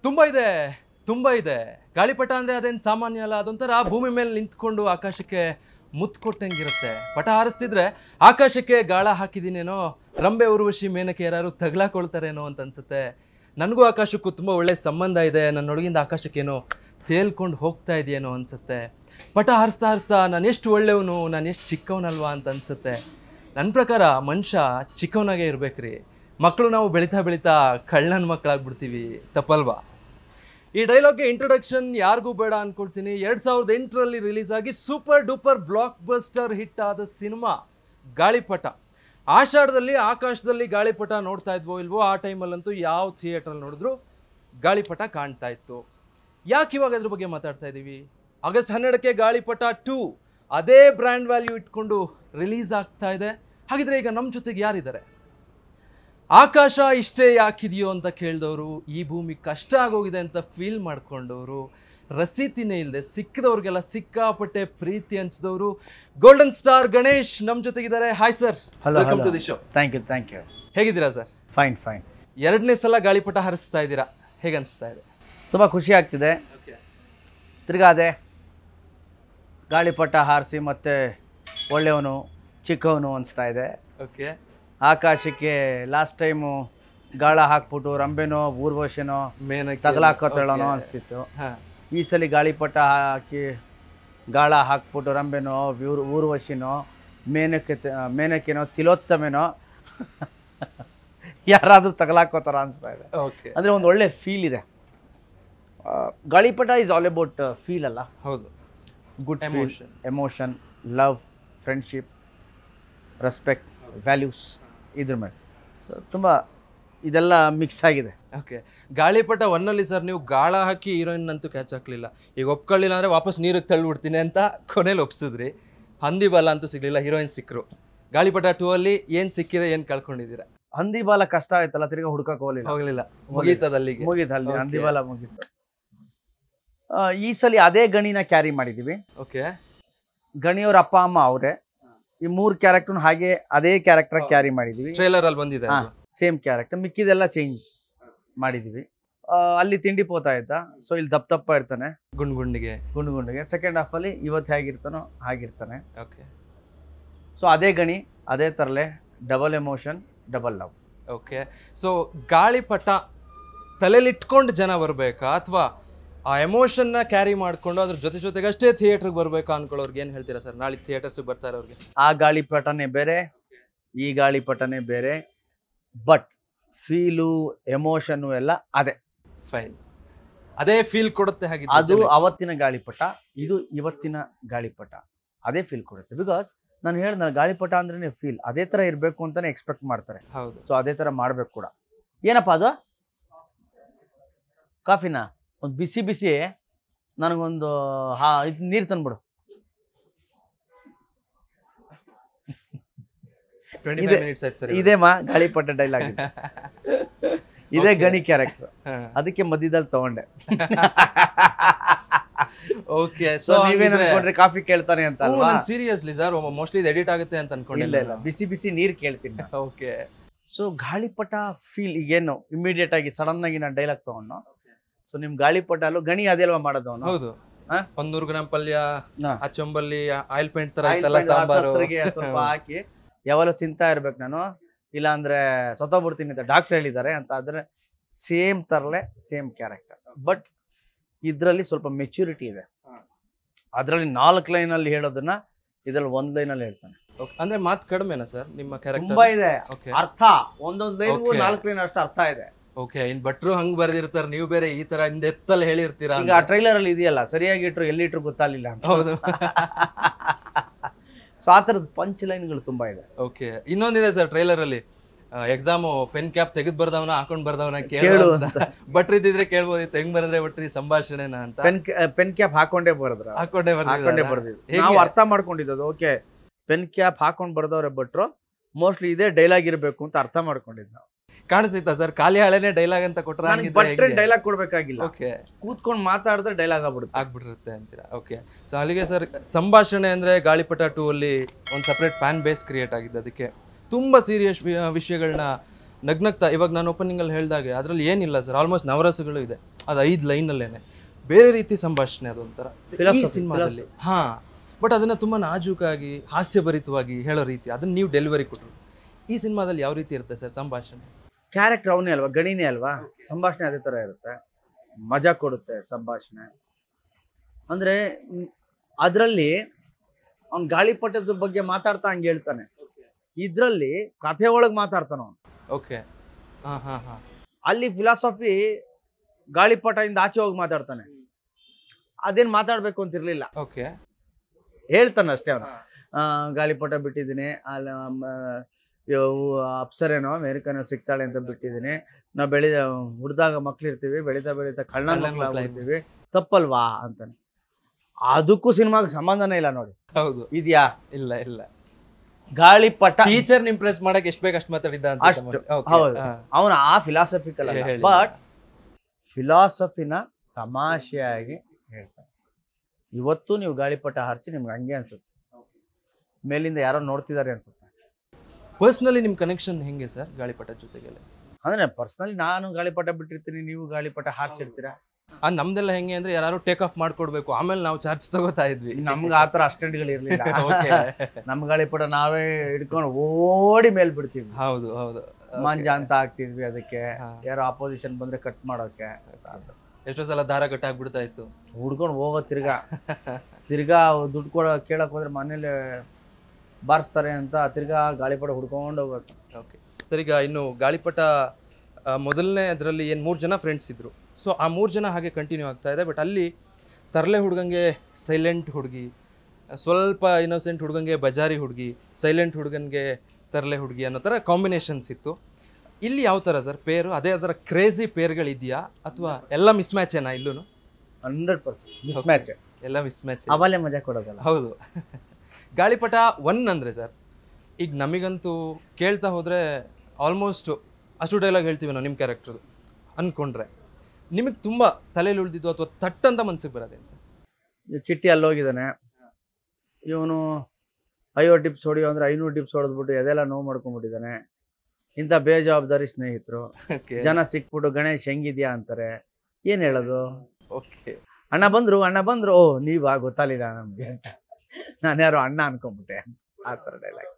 ತುಂಬ ಇದೆ ತುಂಬ ಇದೆ ಗಾಳಿಪಟ ಅಂದರೆ ಅದೇನು ಸಾಮಾನ್ಯ ಅಲ್ಲ ಅದೊಂಥರ ಭೂಮಿ ಮೇಲೆ ನಿಂತ್ಕೊಂಡು ಆಕಾಶಕ್ಕೆ ಮುತ್ತು ಕೊಟ್ಟಂಗಿರುತ್ತೆ ಪಟ ಹಾರಿಸ್ತಿದ್ರೆ ಆಕಾಶಕ್ಕೆ ಗಾಳ ಹಾಕಿದ್ದೀನೇನೋ ರಂಬೆ ಉರ್ವಶಿ ಮೇನಕ್ಕೆ ಯಾರು ತಗ್ಲಾಕೊಳ್ತಾರೇನೋ ಅಂತ ಅನ್ಸುತ್ತೆ ನನಗೂ ಆಕಾಶಕ್ಕೂ ತುಂಬ ಒಳ್ಳೆ ಸಂಬಂಧ ಇದೆ ನನ್ನೊಳಗಿಂದ ಆಕಾಶಕ್ಕೇನೋ ತೇಲ್ಕೊಂಡು ಹೋಗ್ತಾ ಇದೆಯೇನೋ ಅನ್ಸುತ್ತೆ ಪಟ ಹಾರಿಸ್ತಾ ಹಾರಿಸ್ತಾ ನಾನು ಎಷ್ಟು ಒಳ್ಳೆಯವನು ನಾನು ಎಷ್ಟು ಚಿಕ್ಕವನಲ್ವಾ ಅಂತ ಅನ್ಸುತ್ತೆ ನನ್ನ ಪ್ರಕಾರ ಮನುಷ್ಯ ಚಿಕ್ಕವನಾಗೆ ಇರ್ಬೇಕ್ರಿ ಮಕ್ಕಳು ನಾವು ಬೆಳೀತಾ ಬೆಳೀತಾ ಕಳ್ಳನ ಮಕ್ಕಳಾಗ್ಬಿಡ್ತೀವಿ ತಪ್ಪಲ್ವಾ ಈ ಡೈಲಾಗ್ಗೆ ಇಂಟ್ರೊಡಕ್ಷನ್ ಯಾರಿಗೂ ಬೇಡ ಅನ್ಕೊಳ್ತೀನಿ ಎರಡು ಸಾವಿರದ ಎಂಟರಲ್ಲಿ ರಿಲೀಸ್ ಆಗಿ super duper blockbuster hit ಆದ ಸಿನಿಮಾ ಗಾಳಿಪಟ ಆಷಾಢದಲ್ಲಿ ಆಕಾಶದಲ್ಲಿ ಗಾಳಿಪಟ ನೋಡ್ತಾ ಇದ್ವೋ ಇಲ್ವೋ ಆ ಟೈಮಲ್ಲಂತೂ ಯಾವ ಥಿಯೇಟ್ರಲ್ಲಿ ನೋಡಿದ್ರು ಗಾಳಿಪಟ ಕಾಣ್ತಾ ಇತ್ತು ಯಾಕೆ ಇವಾಗ ಅದ್ರ ಬಗ್ಗೆ ಮಾತಾಡ್ತಾ ಇದ್ದೀವಿ ಆಗಸ್ಟ್ ಹನ್ನೆರಡಕ್ಕೆ ಗಾಳಿಪಟ ಟೂ ಅದೇ ಬ್ರ್ಯಾಂಡ್ ವ್ಯಾಲ್ಯೂ ಇಟ್ಕೊಂಡು ರಿಲೀಸ್ ಆಗ್ತಾ ಇದೆ ಹಾಗಿದ್ರೆ ಈಗ ನಮ್ಮ ಜೊತೆಗೆ ಯಾರಿದ್ದಾರೆ ಆಕಾಶ ಇಷ್ಟೇ ಯಾಕಿದೆಯೋ ಅಂತ ಕೇಳಿದವರು ಈ ಭೂಮಿ ಕಷ್ಟ ಆಗೋಗಿದೆ ಅಂತ ಫೀಲ್ ಮಾಡ್ಕೊಂಡವರು ರಸೀತಿನೇ ಇಲ್ಲದೆ ಸಿಕ್ಕಿದವ್ರಿಗೆಲ್ಲ ಸಿಕ್ಕಾಪಟ್ಟೆ ಪ್ರೀತಿ ಹಂಚಿದವರು ಗೋಲ್ಡನ್ ಸ್ಟಾರ್ ಗಣೇಶ್ ನಮ್ಮ ಜೊತೆಗಿದ್ದಾರೆ hi sir hello welcome to the show thank you thank you ಹೇಗಿದ್ದೀರಾ ಸರ್ ಫೈನ್ ಫೈನ್ ಎರಡನೇ ಸಲ ಗಾಳಿಪಟ ಹರಿಸ್ತಾ ಇದ್ದೀರಾ ಹೇಗೆ ಅನಿಸ್ತಾ ಇದೆ ತುಂಬ ಖುಷಿ ಆಗ್ತಿದೆ ತಿರ್ಗಾ ಅದೇ ಗಾಳಿಪಟ ಹಾರಿಸಿ ಮತ್ತೆ ಒಳ್ಳೆಯವನು ಚಿಕ್ಕವನು ಅನಿಸ್ತಾ ಇದೆ ಓಕೆ ಆಕಾಶಕ್ಕೆ ಲಾಸ್ಟ್ ಟೈಮು ಗಾಳ ಹಾಕ್ಬಿಟ್ಟು ರಂಬೆನೋ ಊರ್ವಶನೋ ಮೇನಕ್ಕೆ ತಗಲಾಕೋತೇಳೋನೋ ಅನಿಸ್ತಿತ್ತು ಹಾಂ ಈ ಸಲ ಗಾಳಿಪಟ ಹಾಕಿ ಗಾಳ ಹಾಕ್ಬಿಟ್ಟು ರಂಬೆನೋ ಊರ್ ಊರ್ವಶಿನೋ ಮೇನಕ್ಕೆ ತ- ಮೇನಕ್ಕೆನೋ ತಿಲೋತ್ತಮೆನೋ ಯಾರಾದರೂ ತಗಲಾಕೋತಾರ ಅನಿಸ್ತಾ ಇದೆ ಓಕೆ ಅಂದರೆ ಒಂದು ಒಳ್ಳೆ ಫೀಲ್ ಇದೆ ಆ, ಗಾಳಿಪಟ ಇಸ್ ಆಲ್ ಅಬೌಟ್ ಫೀಲ್ ಅಲ್ಲ ಹೌದು good Emotion. Emotion love friendship respect values ಇದ್ರ ಮೇಲೆ ಸೊ ತುಂಬ ಇದೆಲ್ಲ ಮಿಕ್ಸ್ ಆಗಿದೆ ಓಕೆ ಗಾಳಿಪಟ ಒನ್ನಲ್ಲಿ ಸರ್ ನೀವು ಗಾಳ ಹಾಕಿ ಹೀರೋಯಿನ್ ಅಂತೂ ಕ್ಯಾಚ್ ಹಾಕ್ಲಿಲ್ಲ ಈಗ ಒಪ್ಕೊಳ್ಳಿಲ್ಲ ಅಂದರೆ ವಾಪಸ್ ನೀರಿಗೆ ತಳ್ಳಿಬಿಡ್ತೀನಿ ಅಂತ ಕೊನೆಯಲ್ಲಿ ಒಪ್ಸಿದ್ರಿ ಹಂದಿ ಬಲ ಅಂತೂ ಸಿಗಲಿಲ್ಲ ಹೀರೋಯಿನ್ ಸಿಕ್ಕರು ಗಾಳಿಪಟ ಟೂ ಅಲ್ಲಿ ಏನು ಸಿಕ್ಕಿದೆ ಏನು ಕಳ್ಕೊಂಡಿದ್ದೀರಾ ಹಂದಿ ಬಾಲ ಕಷ್ಟ ಆಯ್ತಲ್ಲ ತಿರ್ಗಾ ಹುಡ್ಕಕ್ಕೆ ಹೋಗಲಿಲ್ಲ ಹೋಗ್ಲಿಲ್ಲ ಮುಗೀತದ ಅಲ್ಲಿಗೆ ಮುಗೀತು ಅಲ್ಲಿ Okay. ಹಂದಿ ಬಾಲ ಮುಗೀತು ಆ, ಈ ಸಲ ಅದೇ ಗಣಿನ ಕ್ಯಾರಿ ಮಾಡಿದ್ದೀವಿ ಓಕೆ ಗಣಿಯವ್ರ ಅಪ್ಪ ಅಮ್ಮ ಅವರೇ ಈ ಮೂರು ಕ್ಯಾರೆಕ್ಟರ್ನ ಹಾಗೆ ಅದೇ ಕ್ಯಾರೆಕ್ಟರ್ ಕ್ಯಾರಿ ಮಾಡಿದ್ದೀವಿ ಟ್ರೈಲರ್ ಅಲ್ಲಿ ಬಂದಿದೆ ಹಾ ಅದು. ಸೇಮ್ ಕ್ಯಾರೆಕ್ಟರ್ ಮಿಕ್ಕಿದೆಲ್ಲ ಚೇಂಜ್ ಮಾಡಿದೀವಿ ಆ, ಅಲ್ಲಿ ತಿಂಡಿ ಪೋತಾ ಇದ್ದ ಸೊ ಇಲ್ಲಿ ದಪ್ಪ ದಪ್ಪ ಇರ್ತಾನೆ ಗುಂಡ್ ಗುಂಡಿಗೆ ಗುಂಡು ಗುಂಡಿಗೆ ಸೆಕೆಂಡ್ ಹಾಫ್ ಅಲ್ಲಿ ಇವತ್ತು ಹೇಗಿರ್ತಾನೋ ಹಾಗಿರ್ತಾನೆ ಓಕೆ ಸೊ ಅದೇ ಗಣಿ ಅದೇ ತರಲೆ double emotion double love okay so Gaalipata ತಲೆಲಿಟ್ಕೊಂಡು ಜನ ಬರಬೇಕಾ ಅಥವಾ ಆ ಎಮೋಷನ್ನ ಕ್ಯಾರಿ ಮಾಡ್ಕೊಂಡು ಅದ್ರ ಜೊತೆ ಜೊತೆಗೆ ಅಷ್ಟೇ ಥಿಯೇಟ್ರಿಗೆ ಬರಬೇಕಾ ಅನ್ಕೊಳ್ಳೋರ್ಗೆ ಏನು ಹೇಳ್ತೀರಾ ಸರ್ ನಾಳೆ ಥಿಯೇಟರ್ಸಿಗೆ ಬರ್ತಾರೆ ಅವ್ರಿಗೆ ಆ ಗಾಳಿಪಟನೇ ಬೇರೆ ಈ ಗಾಳಿಪಟನೇ ಬೇರೆ ಬಟ್ ಫೀಲು ಎಮೋಷನ್ನು ಎಲ್ಲ ಅದೇ ಫೈನ್ ಅದೇ ಫೀಲ್ ಕೊಡುತ್ತೆ ಅದು ಹಾಗಿದ್ದು ಅವತ್ತಿನ ಗಾಳಿಪಟ ಇದು ಇವತ್ತಿನ ಗಾಳಿಪಟ ಅದೇ ಫೀಲ್ ಕೊಡುತ್ತೆ ಬಿಕಾಸ್ ನಾನು ಹೇಳ್ದೆ ಗಾಳಿಪಟ ಅಂದ್ರೆ ಫೀಲ್ ಅದೇ ತರ ಇರಬೇಕು ಅಂತಾನೆ ಎಕ್ಸ್ಪೆಕ್ಟ್ ಮಾಡ್ತಾರೆ ಹೌದು ಸೊ ಅದೇ ಥರ ಮಾಡ್ಬೇಕು ಕೂಡ ಏನಪ್ಪ ಅದು ಕಾಫಿನ ಒಂದು ಬಿಸಿ ಬಿಸಿ ನನಗೊಂದು ಹಾ ಇದು ನೀರು ತಂದ್ಬಿಡು ಟ್ವೆಂಟಿ ಇದೆ- ಫೈವ್ ಮಿನಿಟ್ಸ್ ಆಯ್ತು ಸರ್ ಇದೇ ಮಾ ಗಾಳಿಪಟ ಡೈಲಾಗ್ ಇದೇ ಗಣಿ ಕ್ಯಾರೆಕ್ಟರ್ ಅದಕ್ಕೆ ಮಧ್ಯದಲ್ಲಿ ತಗೊಂಡೆ ಓಕೆ ಸೊ ನೀವೇನ್ ಅನ್ಕೊಂಡ್ರೆ ಕಾಫಿ ಕೇಳ್ತಾನೆ ಅಂತ ಅಲ್ವಾ ಸೀರಿಯಸ್ಲಿ ಸರ್ ಮೋಸ್ಟ್ಲಿ ಇದು ಎಡಿಟ್ ಆಗುತ್ತೆ ಅಂತ ಇಲ್ಲ ಅನ್ಕೊಂಡಿಲ್ಲ ಇಲ್ಲ ಬಿಸಿ ಬಿಸಿ ನೀರು ಕೇಳ್ತೀನಿ ನಾನು. ಓಕೆ ಸೊ ಗಾಳಿಪಟ ಫೀಲ್ ಈಗೇನು ಇಮಿಡಿಯೇಟ್ ಆಗಿ ಸಡನ್ ಆಗಿ ನಾನು ಡೈಲಾಗ್ ತಗೊಂಡು ಸೊ ನಿಮ್ ಗಾಳಿಪಟ ಅಲ್ಲೂ ಗಣಿ ಅದೇ ಅಲ್ವಾ ಮಾಡೋದು ಅವನು ಹೌದು ಹಾ? ಒಂದ್ ನೂರು ಗ್ರಾಮ್ ಪಲ್ಯ ಹಾ. ಆ ಚೊಂಬಲ್ಲಿ ಆಯಿಲ್ ಪೇಂಟ್ ತರ ಆಯಿಲ್ ಇತ್ತಲ್ಲ ಪೇಂಟ್ ಆ ಸಾಂಬಾರು ಸಸ್ರಿಗೆ ಸ್ವಲ್ಪ ಹಾಕಿ ಯಾವಾಗಲೂ ತಿಂತಾ ಇರ್ಬೇಕು ನಾನು ಇಲ್ಲ ಅಂದ್ರೆ ಸತ್ತೋಗ್ಬಿಡ್ತೀನಿ ಅಂತ ಡಾಕ್ಟರ್ ಹೇಳಿದ್ದಾರೆ ಅಂತ ಆದ್ರೆ ಸೇಮ್ ತರಲೆ ಸೇಮ್ ಕ್ಯಾರೆಕ್ಟರ್ ಬಟ್ ಇದ್ರಲ್ಲಿ ಸ್ವಲ್ಪ ಮೆಚುರಿಟಿ ಇದೆ ಅದರಲ್ಲಿ ನಾಲ್ಕು ಲೈನ್ ಅಲ್ಲಿ ಹೇಳೋದನ್ನ ಇದ್ರಲ್ಲಿ ಒಂದ್ ಲೈನ್ ಅಲ್ಲಿ ಹೇಳ್ತಾನೆ Okay. ಅಂದ್ರೆ ಮಾತ್ ಕಡಿಮೆನಾ ಸರ್ ನಿಮ್ಮ ಕ್ಯಾರೆಕ್ಟರ್ ತುಂಬಾ ಇದೆ ಓಕೆ ಅರ್ಥ ಒಂದೊಂದ್ ಲೈನ್ಗೂ Okay. ನಾಲ್ಕು ಲೈನ್ ಅಷ್ಟು ಅರ್ಥ ಇದೆ ಓಕೆ ಇನ್ ಭಟ್ರು ಹಂಗ್ ಬರ್ದಿರ್ತಾರೆ ನೀವು ಬೇರೆ ಈ ತರ ಇನ್ ಡೆಪ್ತ್ ಅಲ್ಲಿ ಹೇಳಿರ್ತೀರಾ ಈಗ ಆ ಟ್ರೈಲರ್ ಅಲ್ಲಿ ಇದೆಯಲ್ಲ ಸರಿಯಾಗಿ ಇಟ್ರು ಎಲ್ಲಿ ಇಟ್ರು ಗೊತ್ತಾಗ್ಲಿಲ್ಲ ಅಂತ ಹೌದು ಸೊ ಆ ತರದ ಪಂಚ್ ಲೈನ್ಗಳು ತುಂಬಾ ಇದೆ ಓಕೆ ಇನ್ನೊಂದಿದೆ ಸರ್ ಟ್ರೈಲರ್ ಅಲ್ಲಿ ಎಕ್ಸಾಮ್ ಪೆನ್ ಕ್ಯಾಪ್ ತೆಗೆದ್ ಬರ್ದವನ ಹಾಕೊಂಡ್ ಬರ್ದವನ ಕೇಳು ಕೇಳು ಅಂತ. ಅಂತ ಭಟ್ರು ಇದ್ದಿದ್ರೆ ಕೇಳ್ಬೋದಿತ್ತು ಹೆಂಗ್ ಬರೆದ್ರೆ ಭಟ್ರಿ ಸಂಭಾಷಣೆನ ಅಂತ ಪೆನ್ ಪೆನ್ ಕ್ಯಾಪ್ ಹಾಕೊಂಡೇ ಬರದ್ರ ಹಾಕೊಂಡೇ ಹಾಕೊಂಡೇ ಬರ್ದಿದ್ದಾರಾ? ಬರ್ದಿದ್ದು ಹೇಗೆ? ನಾವು ಅರ್ಥ ಮಾಡ್ಕೊಂಡಿದ್ದು ಓಕೆ ಪೆನ್ ಕ್ಯಾಪ್ ಹಾಕೊಂಡ್ ಬರ್ದವ್ರೆ ಭಟ್ರು ಮೋಸ್ಟ್ಲಿ ಇದೇ ಡೈಲಾಗ್ ಇರಬೇಕು ಅಂತ ಅರ್ಥ ಮಾಡ್ಕೊಂಡಿದ್ದು ನಾವು ಕಾಣಿಸ್ತಾ ಸರ್ ಖಾಲಿ ಹಳೆನೆ ಡೈಲಾಗ್ ಅಂತ ಕೊಟ್ರ ನನಗೆ ಭಟ್ರೆ ಡೈಲಾಗ್ ಕೊಡ್ಬೇಕಾಗಿಲ್ಲ ಓಕೆ ಕೂತ್ಕೊಂಡ್ ಮಾತಾಡಿದ್ರೆ ಡೈಲಾಗ್ ಆಗ್ಬಿಡುತ್ತೆ ಆಗ್ಬಿಟ್ಟಿರುತ್ತೆ ಅಂತೀರಾ ಓಕೆ ಸೊ ಅಲ್ಲಿಗೆ ಸರ್ ಸಂಭಾಷಣೆ ಅಂದರೆ ಗಾಳಿಪಟ ಟೂ ಅಲ್ಲಿ ಒಂದು ಸಪ್ರೇಟ್ ಫ್ಯಾನ್ ಬೇಸ್ ಕ್ರಿಯೇಟ್ ಆಗಿದೆ ಅದಕ್ಕೆ ತುಂಬ ಸೀರಿಯಸ್ ವಿಷಯಗಳನ್ನ ನಗ್ನಗ್ತಾ ಇವಾಗ ನಾನು ಓಪನಿಂಗಲ್ಲಿ ಹೇಳ್ದಾಗೆ ಅದರಲ್ಲಿ ಏನಿಲ್ಲ ಸರ್ ಆಲ್ಮೋಸ್ಟ್ ನವರಸಗಳು ಇದೆ ಅದು ಐದು ಲೈನಲ್ಲೇನೆ ಬೇರೆ ರೀತಿ ಸಂಭಾಷಣೆ ಅದೊಂಥರ ಈ Philosophy, ಸಿನಿಮಾದಲ್ಲಿ ಹಾ ಬಟ್ ಅದನ್ನ ತುಂಬಾ ನಾಜೂಕಾಗಿ ಹಾಸ್ಯಭರಿತವಾಗಿ ಹೇಳೋ ರೀತಿ ಅದನ್ನ ನೀವು ಡೆಲಿವರಿ ಕೊಟ್ಟರು ಈ ಸಿನಿಮಾದಲ್ಲಿ ಯಾವ ರೀತಿ ಇರುತ್ತೆ ಸರ್ ಸಂಭಾಷಣೆ ಕ್ಯಾರೆಕ್ಟರ್ ಅವನೇ ಅಲ್ವಾ ಗಣಿನೇ ಅಲ್ವಾ ಸಂಭಾಷಣೆ ಅದೇ ತರ ಇರುತ್ತೆ ಮಜಾ ಕೊಡುತ್ತೆ ಸಂಭಾಷಣೆ ಅಂದ್ರೆ ಅದರಲ್ಲಿ ಅವ್ನ್ ಗಾಳಿಪಟದ ಬಗ್ಗೆ ಮಾತಾಡ್ತಾ ಹಂಗೆ ಹೇಳ್ತಾನೆ ಇದ್ರಲ್ಲಿ ಕಥೆ ಒಳಗ್ ಮಾತಾಡ್ತಾನ ಅವ್ನು ಓಕೆ ಹಾ ಹಾ ಹಾ ಅಲ್ಲಿ ಫಿಲಾಸಫಿ ಗಾಳಿಪಟದಿಂದ ಆಚೆ ಹೋಗಿ ಮಾತಾಡ್ತಾನೆ ಅದೇನ್ ಮಾತಾಡ್ಬೇಕು ಅಂತ ಇರ್ಲಿಲ್ಲ ಓಕೆ ಹೇಳ್ತಾನೆ ಅಷ್ಟೇ ಅವನು ಗಾಳಿಪಟ ಬಿಟ್ಟಿದ್ದೀನಿ ಅಲ್ಲಿ ಅಪ್ಸರೇನೋ ಅಮೇರಿಕನೋ ಸಿಗ್ತಾಳೆ ಅಂತ ಬಿಟ್ಟಿದ್ದೀನಿ ನಾವು ಬೆಳಿ ಹುಡ್ದಾಗ ಮಕ್ಳು ಇರ್ತೀವಿ ಬೆಳೀತಾ ಬೆಳೀತಾ ಕಳ್ಳ ಕಳ್ಳ ಮಕ್ಳು ಮಕ್ಳು ಆಗ್ಬಿಡ್ತೀವಿ ತಪ್ಪಲ್ವಾ ಅಂತಾನೆ ಅದಕ್ಕೂ ಸಿನಿಮಾಗೆ ಸಂಬಂಧನೇ ಇಲ್ಲ ನೋಡಿ ಹೌದು ಇದ್ಯಾ ಇಲ್ಲ ಇಲ್ಲ ಗಾಳಿಪಟ ಟೀಚರ್ ಇಂಪ್ರೆಸ್ ಮಾಡಕ್ ಎಷ್ಟು ಬೇಕು ಅಷ್ಟು ಮಾತಾಡಿದ್ದ ಅಷ್ಟು, ಹೌದು. ಅವನು ಆ ಫಿಲಾಸಫಿಕಲ್ ಹೇ- ಹೇಳಿಲ್ಲ. ಬಟ್ ಫಿಲಾಸಫಿನ ತಮಾಷೆಯಾಗಿ ಹೇಳ್ತಾನೆ ಇವತ್ತು ನೀವು ಗಾಳಿಪಟ ಹಾರಿಸಿ ನಿಮ್ಗೆ ಹಂಗೆ ಅನ್ಸುತ್ತೆ ಮೇಲಿಂದ ಯಾರೋ ನೋಡ್ತಿದ್ದಾರೆ ಅನ್ಸುತ್ತೆ ಪರ್ಸ್ನಲಿ ನಿಮ್ ಕನೆಕ್ಷನ್ ಹೆಂಗೆ ಸರ್ ಗಾಳಿಪಟ ಜೊತೆಗೆಲ್ಲ ಅಂದ್ರೆ ಪರ್ಸನಲಿ ನಾನು ಗಾಳಿಪಟ ಬಿಟ್ಟಿರ್ತೀನಿ ನೀವು ಗಾಳಿಪಟ ಹಾರಿಸಿರ್ತೀರಾ ಆ ನಮ್ದೆಲ್ಲ ಹೆಂಗೆ ಅಂದ್ರೆ ಯಾರು ಟೇಕ್ ಆಫ್ ಮಾಡ್ಕೊಡ್ಬೇಕು ಆಮೇಲೆ ನಾವು ಚಾರ್ಜ್ ತಗೋತಾ ಇದ್ವಿ ನಮ್ಗೆ ಆತರ ಅಸ್ಟೆಂಟ್ಗಳು ಇರ್ಲಿಲ್ಲ Okay. ನಮ್ ಗಾಳಿಪಟ ನಾವೇ ಹಿಡ್ಕೊಂಡು ಓಡಿ ಮೇಲ್ ಬಿಡ್ತೀವಿ ಹೌದು ಹೌದು ಮಂಜ ಅಂತ ಹಾಕ್ತಿದ್ವಿ ಅದಕ್ಕೆ ಹಾ. ಯಾರೋ ಅಪೋಸಿಷನ್ ಬಂದ್ರೆ ಕಟ್ ಮಾಡೋಕೆ ಎಷ್ಟೋ ಸಲ ದಾರ ಕಟ್ಟಾಗ್ಬಿಡ್ತಾ ಇತ್ತು ಹುಡ್ಕೊಂಡು ಹೋಗೋ ತಿರ್ಗಾ ತಿರ್ಗಾ ದುಡ್ಡು ಕೊಡೋ ಕೇಳಕ್ ಹೋದ್ರೆ ಮನೇಲಿ ಬಾರಿಸ್ತಾರೆ ಅಂತ ತಿರ್ಗಾ ಗಾಳಿಪಟ ಹುಡ್ಕೊಂಡು ಹೋಗೋದು ಓಕೆ ಸರ್ ಈಗ ಇನ್ನು ಗಾಳಿಪಟ ಆ, ಮೊದಲನೇ ಅದರಲ್ಲಿ ಏನು ಮೂರು ಜನ ಫ್ರೆಂಡ್ಸ್ ಇದ್ರು ಸೊ ಆ ಮೂರು ಜನ ಹಾಗೆ ಕಂಟಿನ್ಯೂ ಆಗ್ತಾ ಇದೆ ಬಟ್ ಅಲ್ಲಿ ತರಲೆ ಹುಡುಗಂಗೆ ಸೈಲೆಂಟ್ ಹುಡುಗಿ ಸ್ವಲ್ಪ ಇನ್ನೋಸೆಂಟ್ ಹುಡುಗಂಗೆ ಬಜಾರಿ ಹುಡುಗಿ ಸೈಲೆಂಟ್ ಹುಡುಗನ್ಗೆ ತರಲೆ ಹುಡುಗಿ ಅನ್ನೋ ಥರ ಕಾಂಬಿನೇಷನ್ಸ್ ಇತ್ತು ಇಲ್ಲಿ ಯಾವ ಥರ ಸರ್ ಪೇರು ಅದೇ ಥರ ಕ್ರೇಜಿ ಪೇರ್ಗಳಿದೆಯಾ ಅಥವಾ ಎಲ್ಲ ಮಿಸ್ ಮ್ಯಾಚ್ ಏನಾ ಇಲ್ಲೂ ಹಂಡ್ರೆಡ್ ಪರ್ಸೆಂಟ್ ಮಿಸ್ ಮ್ಯಾಚ್ ಎಲ್ಲ ಮಿಸ್ ಮ್ಯಾಚ್ ಅವಲೇ ಮಜಾ ಕೊಡೋದಲ್ಲ ಹೌದು ಗಾಳಿಪಟ ಒನ್ ಅಂದರೆ ಸರ್ ಈಗ ನಮಗಂತೂ ಕೇಳ್ತಾ ಹೋದರೆ ಆಲ್ಮೋಸ್ಟ್ ಅಷ್ಟು ಡೈಲಾಗ್ ಹೇಳ್ತೀವಿ ನಾವು ನಿಮ್ಮ ಕ್ಯಾರೆಕ್ಟರ್ದು ಅಂದ್ಕೊಂಡ್ರೆ ನಿಮಗೆ ತುಂಬ ತಲೆಯಲ್ಲಿ ಉಳಿದಿದ್ದು ಅಥವಾ ತಟ್ ಅಂತ ಮನ್ಸಿಗೆ ಬರೋದೇನು ಸರ್ ಈ ಕಿಟ್ಟಿ ಅಲ್ಲಿ ಹೋಗಿದ್ದಾನೆ ಇವನು ಐವತ್ತು ಟಿಪ್ಸ್ ಹೊಡಿಯೋ ಅಂದ್ರೆ ಐನೂರು ಟಿಪ್ಸ್ ಹೊಡೆದ್ಬಿಟ್ಟು ಅದೆಲ್ಲ ನೋವು ಮಾಡ್ಕೊಂಡ್ಬಿಟ್ಟಿದ್ದಾನೆ ಇಂಥ ಬೇಜವಾಬ್ದಾರಿ ಸ್ನೇಹಿತರು ಓಕೆ ಜನ ಸಿಕ್ಬಿಟ್ಟು ಗಣೇಶ್ ಹೆಂಗಿದ್ಯಾ ಅಂತಾರೆ ಏನ್ ಹೇಳೋದು ಓಕೆ ಅಣ್ಣ ಬಂದ್ರು ಅಣ್ಣ ಬಂದ್ರು ಓ ನೀವಾ ಗೊತ್ತಾಲಿಲ್ಲ ನಮ್ಗೆ ಅಂತ ನಾನು ಯಾರು ಅಣ್ಣ ಅನ್ಕೊಂಡ್ಬಿಟ್ಟೆ ಆ ಥರ ಡೈಲಾಗ್ಸ್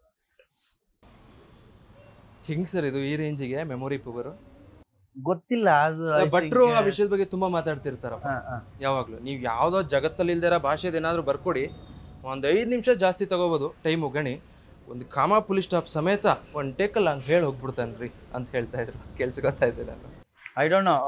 ಹಿಂಗೆ ಸರ್ ಇದು ಈ ರೇಂಜಿಗೆ ಮೆಮೊರಿ ಪವರ್ ಗೊತ್ತಿಲ್ಲ ಅದು I ಭಟ್ರು think, ಆ ವಿಷಯದ ಬಗ್ಗೆ ತುಂಬ ಮಾತಾಡ್ತಿರ್ತಾರಪ್ಪ ಹಾ, ಹಾ. ಯಾವಾಗಲೂ ನೀವು ಯಾವುದೋ ಜಗತ್ತಲ್ಲಿ ಇಲ್ದಿರೋ ಭಾಷೆದು ಏನಾದರೂ ಬರ್ಕೊಡಿ ಒಂದು ಐದು ನಿಮಿಷ ಜಾಸ್ತಿ ತಗೋಬೋದು ಟೈಮು ಗಣಿ ಒಂದು ಕಾಮ ಪುಲಿಸ್ ಸ್ಟಾಪ್ ಸಮೇತ ಒಂದು ಟೇಕಲ್ಲಿ ಹಂಗೆ ಹೇಳಿ ಹೋಗ್ಬಿಡ್ತಾನೆ ರೀ ಅಂತ ಹೇಳ್ತಾ ಇದ್ರು ಕೇಳಿಸ್ಕೊತಾ ಇದ್ದೆ ನಾನು ಐ ಡೋಂಟ್ ನೋ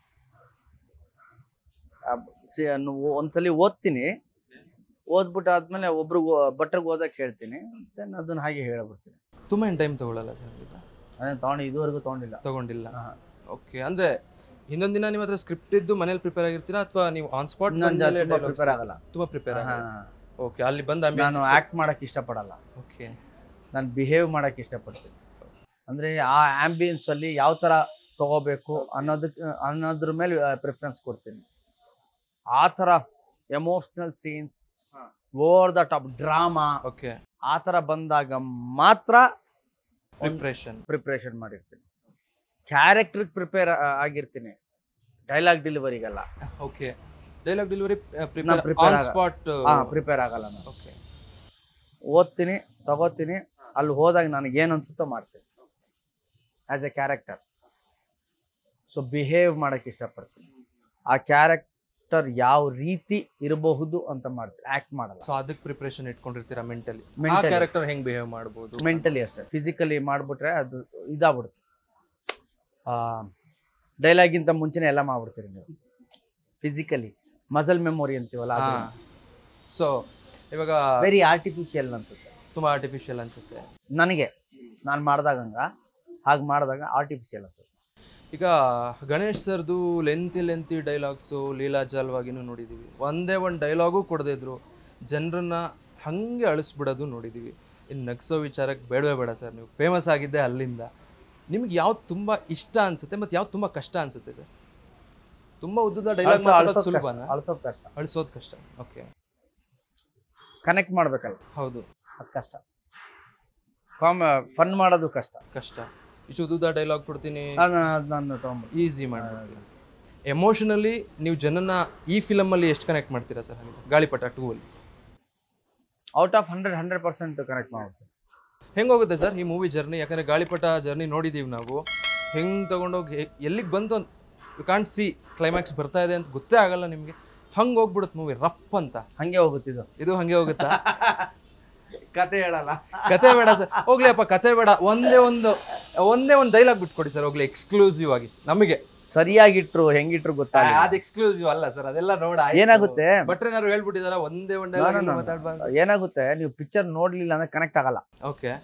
ಒಂದ್ಸಲಿ ಓದ್ತೀನಿ ಓದ್ಬಿಟ್ಟು ಆದ್ಮೇಲೆ ಒಬ್ರು ಭಟ್ರಿಗೆ ಓದಕ್ಕೆ ಹೇಳ್ತೀನಿ ದೆನ್ ಅದನ್ನ ಹಾಗೆ ಹೇಳ್ಬಿಡ್ತೀನಿ ತುಂಬ ಏನು ಟೈಮ್ ತಗೊಳ್ಳಲ್ಲ ಸರ್ ಇದು ಅದನ್ನ ತಗೊಂಡು ಇದುವರೆಗೂ ತಗೊಂಡಿಲ್ಲ ತಗೊಂಡಿಲ್ಲ ಹಾ. ಓಕೆ ಅಂದರೆ ಇನ್ನೊಂದು ದಿನ ನಿಮ್ಮ ಹತ್ರ ಸ್ಕ್ರಿಪ್ಟ್ ಇದ್ದು ಮನೇಲಿ ಪ್ರಿಪೇರ್ ಆಗಿರ್ತೀರಾ ಅಥವಾ ನೀವು ಆನ್ ಸ್ಪಾಟ್ ನಾನ್ ಜಾ- ತುಂಬಾ prepare ಆಗಲ್ಲ. ತುಂಬ ಪ್ರಿಪೇರ್ ಹಾ. ಆಗಲ್ಲ ಓಕೆ ಅಲ್ಲಿ ಬಂದ ನಾನು ಆಕ್ಟ್ ಮಾಡಕ್ ಇಷ್ಟಪಡಲ್ಲ ಓಕೆ ನಾನು ಬಿಹೇವ್ ಮಾಡಕ್ ಇಷ್ಟಪಡ್ತೀನಿ ಅಂದ್ರೆ ಆ ಆಂಬಿಯನ್ಸ್ ಅಲ್ಲಿ ಯಾವ ತರ ತಗೋಬೇಕು ಅನ್ನೋದಕ್ಕೆ ಅನ್ನೋದ್ರ ಮೇಲೆ ಪ್ರಿಫರೆನ್ಸ್ ಕೊಡ್ತೀನಿ ಆ ತರ emotional scenes over the top drama okay ಆ ತರ ಬಂದಾಗ ಮಾತ್ರ ಪ್ರಿಪ್ರೇಷನ್ ಪ್ರಿಪ್ರೇಷನ್ ಮಾಡಿರ್ತೀನಿ ಕ್ಯಾರೆಕ್ಟರ್ ಪ್ರಿಪೇರ್ ಆಗಿರ್ತೀನಿ ಡೈಲಾಗ್ ಡೆಲಿವರಿಗಲ್ಲ ಓಕೆ ಡೈಲಾಗ್ ಡೆಲಿವರಿ ನಾನ್ ಪ್ರಿಪೇರ್ prepare ಆನ್ ಆಗ- ಸ್ಪಾಟ್ ಹಾ ಪ್ರಿಪೇರ್ ಆಗಲ್ಲ ನಾನು ಓಕೆ ಓದ್ತೀನಿ ತಗೋತೀನಿ ಅಲ್ಲಿ ಹೋದಾಗ ನನಗೆ ಏನು ಅನ್ಸುತ್ತೋ ಮಾಡ್ತೀನಿ as a character so behave ಮಾಡಕ್ಕೆ ಇಷ್ಟಪಡ್ತೀನಿ ಆ ಕ್ಯಾರೆಕ್ಟರ್ ಯಾವ ರೀತಿ ಇರಬಹುದು ಅಂತ ಮಾಡ್ತೀನಿ ಆಕ್ಟ್ ಮಾಡಲ್ಲ ಸೊ ಅದಕ್ಕೆ ಪ್ರಿಪ್ರೇಷನ್ ಇಟ್ಕೊಂಡಿರ್ತೀರಾ ಮೆಂಟಲಿ ಆ Mentally. ಕ್ಯಾರೆಕ್ಟರ್ ಹೆಂಗ್ ಬಿಹೇವ್ ಮಾಡ್ಬೋದು ಮೆಂಟಲಿ ಅಷ್ಟೇ ಫಿಸಿಕಲಿ ಮಾಡ್ಬಿಟ್ರೆ ಅದು ಇದಾಗ್ಬಿಡುತ್ತೆ ಡೈಲಾಗಿಂತ ಮುಂಚೆನೆ ಎಲ್ಲ ಮಾಡ್ಬಿಡ್ತೀರಿ ನೀವು ಫಿಸಿಕಲಿ ಮಸಲ್ ಮೆಮೊರಿ ಅಂತೀವಲ್ಲ ಸೊ ಇವಾಗ ವೆರಿ ಆರ್ಟಿಫಿಷಿಯಲ್ ಅನ್ಸುತ್ತೆ ತುಂಬಾ ಆರ್ಟಿಫಿಷಿಯಲ್ ಅನ್ಸುತ್ತೆ ನನಗೆ ನಾನು ಮಾಡಿದಾಗಂಗ ಹಾಗೆ ಮಾಡಿದಾಗ ಆರ್ಟಿಫಿಷಿಯಲ್ ಅನ್ಸುತ್ತೆ ಈಗ ಗಣೇಶ್ ಸರ್ದು ಲೆಂತಿ ಲೆಂತಿ ಡೈಲಾಗ್ಸು ಲೀಲಾಜಾಲವಾಗಿನೂ ನೋಡಿದ್ದೀವಿ ಒಂದೇ ಒಂದು ಡೈಲಾಗು ಕೊಡದೇ ಇದ್ರು ಜನರನ್ನ ಹಾಗೆ ಅಳಿಸ್ಬಿಡೋದು ನೋಡಿದ್ದೀವಿ ಇನ್ನು ನಗ್ಸೋ ವಿಚಾರಕ್ಕೆ ಬೇಡವೇ ಬೇಡ ಸರ್ ನೀವು ಫೇಮಸ್ ಆಗಿದ್ದೆ ಅಲ್ಲಿಂದ ನಿಮ್ಗೆ ಯಾವ್ದು ತುಂಬ ಇಷ್ಟ ಅನ್ಸುತ್ತೆ ಮತ್ತು ಯಾವ್ದು ತುಂಬ ಕಷ್ಟ ಅನ್ಸುತ್ತೆ ಸರ್ ತುಂಬ ಉದ್ದದ ಡೈಲಾಗ್ ಅಳ್ಸೋ- ಮಾತಾಡೋದು ಅಳ್ಸೋದ್ ಕಷ್ಟ, ಸುಲಭನಾ ಅಳ್ಸೋದ್ ಕಷ್ಟ ಅಳಿಸೋದು ಕಷ್ಟ ಓಕೆ ಕನೆಕ್ಟ್ ಮಾಡ್ಬೇಕಲ್ಲ ಹೌದು ಅದು ಕಷ್ಟ ಕಾಮ್ ಫನ್ ಮಾಡೋದು ಕಷ್ಟ ಕಷ್ಟ ಇಷ್ಟು ಉದ್ದ ಡೈಲಾಗ್ ಕೊಡ್ತೀನಿ ನಾನು ಅದ್ ನಾನು ತಗೊಂಡ್ಬಿಡ್ತೀನಿ ಈಸಿ ಮಾಡ್ಬಿಡ್ತೀನಿ ಎಮೋಷನಲಿ ನೀವು ಜನನ ಈ ಫಿಲಮಲ್ಲಿ ಎಷ್ಟು ಕನೆಕ್ಟ್ ಮಾಡ್ತೀರಾ ಸರ್ ಹಾಗೆ ಗಾಳಿಪಟ ಟೂ ಅಲ್ಲಿ out of hundred hundred percent connect ಮಾಡುತ್ತೆ ಹೆಂಗೆ ಹೋಗುತ್ತೆ ಸರ್ ಈ ಮೂವಿ ಜರ್ನಿ ಯಾಕಂದರೆ ಗಾಳಿಪಟ ಜರ್ನಿ ನೋಡಿದ್ದೀವಿ ನಾವು ಹೆಂಗೆ ತೊಗೊಂಡೋಗಿ ಎಲ್ಲಿಗೆ ಬಂತು ಅಂತ ಯು ಕಾಂಟ್ ಸಿ ಕ್ಲೈಮ್ಯಾಕ್ಸ್ ಬರ್ತಾ ಇದೆ ಅಂತ ಗೊತ್ತೇ ಆಗಲ್ಲ ನಿಮಗೆ ಹಂಗೆ ಹೋಗ್ಬಿಡುತ್ತೆ ಮೂವಿ ರಪ್ ಅಂತ ಹಂಗೆ ಹೋಗುತ್ತಿದ್ದು ಇದು ಹಂಗೆ ಹೋಗುತ್ತಾ ಕತೆ ಹೇಳಲ್ಲ ಕತೆ ಬೇಡ ಸರ್ ಹೋಗ್ಲಿ ಅಪ್ಪ ಕತೆ ಬೇಡ ಒಂದೇ ಒಂದು ಒಂದೇ ಒಂದು ಡೈಲಾಗ್ ಬಿಟ್ಕೊಡಿ ಸರ್ ಹೋಗ್ಲಿ ಎಕ್ಸ್ಕ್ಲೂಸಿವ್ ಆಗಿ ನಮಗೆ ಸರಿಯಾಗಿಟ್ರು ಹೆಂಗಿಟ್ರು ಗೊತ್ತಾಗ ಅದು ಎಕ್ಸ್ಕ್ಲೂಸಿವ್ ಅಲ್ಲ ಸರ್ ಅದೆಲ್ಲ ನೋಡ ಏನಾಗುತ್ತೆ ಬಟ್ರೆ ಏನಾದ್ರು ಹೇಳ್ಬಿಟ್ಟಿದಾರ ಒಂದೇ ಒಂದು No, no, dialogue no, no. ಮಾತಾಡ್ಬಾರ್ದು ಏನಾಗುತ್ತೆ ನೀವು ಪಿಕ್ಚರ್ ನೋಡ್ಲಿಲ್ಲ ಅಂದ್ರೆ ಕನೆಕ್ಟ್ ಆಗಲ್ಲ ಓಕೆ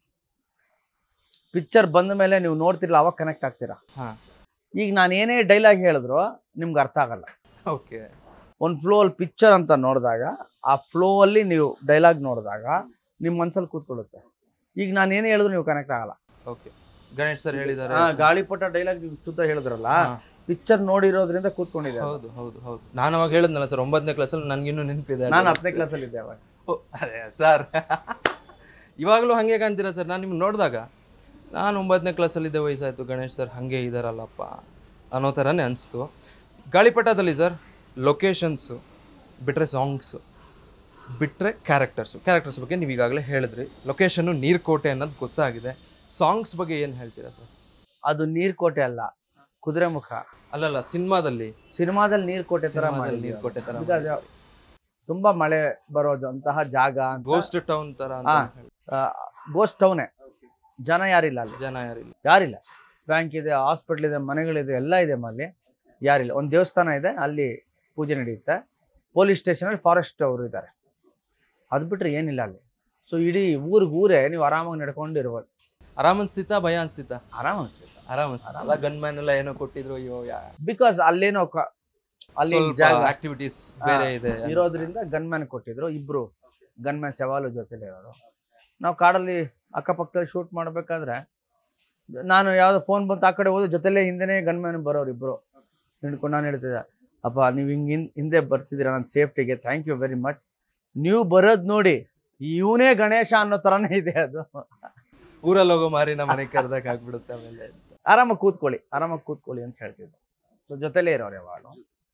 ಪಿಕ್ಚರ್ ಬಂದ ಮೇಲೆ ನೀವು ನೋಡ್ತಿರಲ್ಲ ಅವಾಗ ಕನೆಕ್ಟ್ ಆಗ್ತೀರಾ ಹಾ ಈಗ ನಾನು ಏನೇ ಡೈಲಾಗ್ ಹೇಳಿದ್ರು ನಿಮ್ಗೆ ಅರ್ಥ ಆಗಲ್ಲ ಓಕೆ ಒಂದು ಫ್ಲೋ ಅಲ್ಲಿ ಪಿಕ್ಚರ್ ಅಂತ ನೋಡಿದಾಗ ಆ ಫ್ಲೋ ಅಲ್ಲಿ ನೀವು ಡೈಲಾಗ್ ನೋಡಿದಾಗ ನಿಮ್ಮ ಮನ್ಸಲ್ಲಿ ಕೂತ್ಕೊಳ್ಳುತ್ತೆ ಈಗ ನಾನು ಏನೇ ಹೇಳಿದ್ರು ನೀವು ಕನೆಕ್ಟ್ ಆಗಲ್ಲ ಓಕೆ ಗಣೇಶ್ ಸರ್ ಹೇಳಿದ್ದಾರೆ ಆ, ಗಾಳಿಪಟ ಡೈಲಾಗ್ ನೀವು ಸುತ್ತ ಹೇಳಿದ್ರಲ್ಲ ಹಾ. ಪಿಕ್ಚರ್ ನೋಡಿರೋದ್ರಿಂದ ಕೂತ್ಕೊಂಡಿದ್ದೆ ಹೌದು ಹೌದು ಹೌದು ನಾನು ಅವಾಗ ಹೇಳಿದ್ನಲ್ಲ ಸರ್ ಒಂಬತ್ತನೇ ಕ್ಲಾಸಲ್ಲಿ ನನ್ಗಿನ್ನೂ ನೆನಪಿದೆ ನಾನು ಹತ್ತನೇ ಕ್ಲಾಸಲ್ಲಿ ಇದ್ದೆ ಅವಾಗ ಓ, ಅದೇ ಸರ್ ಇವಾಗಲೂ ಹಾಗೆ ಕಾಣ್ತೀರಾ ಸರ್ ನಾನು ನಿಮ್ಗೆ ನೋಡಿದಾಗ ನಾನು ಒಂಬತ್ತನೇ ಕ್ಲಾಸಲ್ಲಿದ್ದೆ ವಯಸ್ಸಾಯಿತು ಗಣೇಶ್ ಸರ್ ಹಾಗೆ ಇದ್ದಾರಲ್ಲಪ್ಪ ಅನ್ನೋ ಥರನೇ ಅನಿಸ್ತು ಗಾಳಿಪಟದಲ್ಲಿ ಸರ್ ಲೊಕೇಶನ್ಸು ಬಿಟ್ಟರೆ ಸಾಂಗ್ಸು ಬಿಟ್ಟರೆ ಕ್ಯಾರೆಕ್ಟರ್ಸು ಕ್ಯಾರೆಕ್ಟರ್ಸ್ ಬಗ್ಗೆ ನೀವು ಈಗಾಗಲೇ ಹೇಳಿದ್ರಿ ಲೊಕೇಶನ್ನು ನೀರ್ಕೋಟೆ ಅನ್ನೋದು ಗೊತ್ತಾಗಿದೆ ಸಾಂಗ್ಸ್ ಬಗ್ಗೆ ಏನು ಹೇಳ್ತೀರಾ ಸರ್ ಅದು ನೀರ್ಕೋಟೆ ಅಲ್ಲ ಕುದುರೆ ಮುಖ ಅಲ್ಲಲ್ಲ ಸಿನಿಮಾದಲ್ಲಿ ಸಿನಿಮಾದಲ್ಲಿ ನೀರ್ಕೋಟೆ ತರ ಸಿನಿಮಾದಲ್ಲಿ ಮಾಡಿದ್ವಿ ನೀರ್ಕೋಟೆ ಥರ ಈಗ ಅದು ತುಂಬಾ ಮಳೆ ಬರೋದಂತಹ ಜಾಗ ಗೋಸ್ಟ್ ಟೌನ್ ಥರ ಅಂತ ಹಾ. ಹೇಳಿ. ಗೋಸ್ಟ್ ಟೌನೆ ಜನ ಯಾರಿಲ್ಲ ಅಲ್ಲಿ ಜನ ಯಾರಿಲ್ಲ ಯಾರಿಲ್ಲ ಬ್ಯಾಂಕ್ ಇದೆ ಹಾಸ್ಪಿಟ್ಲ್ ಇದೆ ಮನೆಗಳಿದೆ ಎಲ್ಲ ಇದೆ ಅಲ್ಲಿ ಯಾರಿಲ್ಲ ಒಂದು ದೇವಸ್ಥಾನ ಇದೆ ಅಲ್ಲಿ ಪೂಜೆ ನಡೆಯುತ್ತೆ ಪೊಲೀಸ್ ಸ್ಟೇಷನಲ್ಲಿ ಫಾರೆಸ್ಟ್ ಅವರು ಇದ್ದಾರೆ ಅದು ಬಿಟ್ರೆ ಏನಿಲ್ಲ ಅಲ್ಲಿ ಸೊ ಇಡೀ ಊರಿಗೆ ಊರೇ ನೀವು ಆರಾಮಾಗಿ ನಡ್ಕೊಂಡು ಇರ್ಬೋದು ಆರಾಮ್ ಅನ್ಸ್ತಿತ್ತಾ ಭಯ ಅನ್ಸ್ತಿತ್ತಾ ಆರಾಮ್ ಅನ್ಸುತ್ತೆ ಆರಾಮ್ ಅನ್ಸ್ತಿತ್ತು ಅಲ್ಲ ಗನ್ ಮ್ಯಾನ್ ಎಲ್ಲ ಏನೋ ಕೊಟ್ಟಿದ್ರು ಅಯ್ಯೋ ಯಾ ಬಿಕಾಸ್ ಅಲ್ಲೇನೋ ಕ- ಅಲ್ಲಿ ಸ್ವಲ್ಪ ಜಾಗ ಆಕ್ಟಿವಿಟೀಸ್ ಬೇರೆ ಇದೆ ಇರೋದ್ರಿಂದ ಗನ್ಮ್ಯಾನ್ ಕೊಟ್ಟಿದ್ರು ಇಬ್ರು ಗನ್ಮ್ಯಾನ್ಸ್ ಯಾವಾಗಲೂ ಜೊತೆಲಿ ಇರೋರು ನಾವು ಕಾಡಲ್ಲಿ ಅಕ್ಕಪಕ್ಕದಲ್ಲಿ ಶೂಟ್ ಮಾಡ್ಬೇಕಾದ್ರೆ ನಾನು ಯಾವ್ದೋ ಫೋನ್ ಬಂತು ಆ ಕಡೆ ಹೋದ್ರೆ ಜೊತೆಲೇ ಹಿಂದೆನೇ ಗನ್ಮ್ಯಾನ್ ಬರೋರು ಇಬ್ರು ಹಿಡ್ಕೊಂಡು ನಾನು ಹೇಳ್ತಿದ್ದೆ ಅಪ್ಪ ನೀವು ಹಿಂಗೆ ಹಿಂದೆ ಬರ್ತಿದ್ದೀರಾ ನನ್ನ ಸೇಫ್ಟಿಗೆ ಥ್ಯಾಂಕ್ ಯು ವೆರಿ ಮಚ್ ನೀವು ಬರೋದು ನೋಡಿ ಇವನೇ ಗಣೇಶ ಅನ್ನೋ ಥರನೇ ಇದೆ ಅದು ಊರಲ್ಲಿ ಹೋಗೋ ಮಾರಿ ನಮ್ಮ ಮನೆಗೆ ಕರ್ದಕ್ ಆಗ್ಬಿಡುತ್ತೆ ಆಮೇಲೆ ಆರಾಮಾಗಿ ಕೂತ್ಕೊಳ್ಳಿ ಆರಾಮಾಗಿ ಕೂತ್ಕೊಳ್ಳಿ ಅಂತ ಹೇಳ್ತಿದ್ದೆ ಸೊ ಜೊತೆಲೇ ಇರೋರು ಯಾವಾಗಲೂ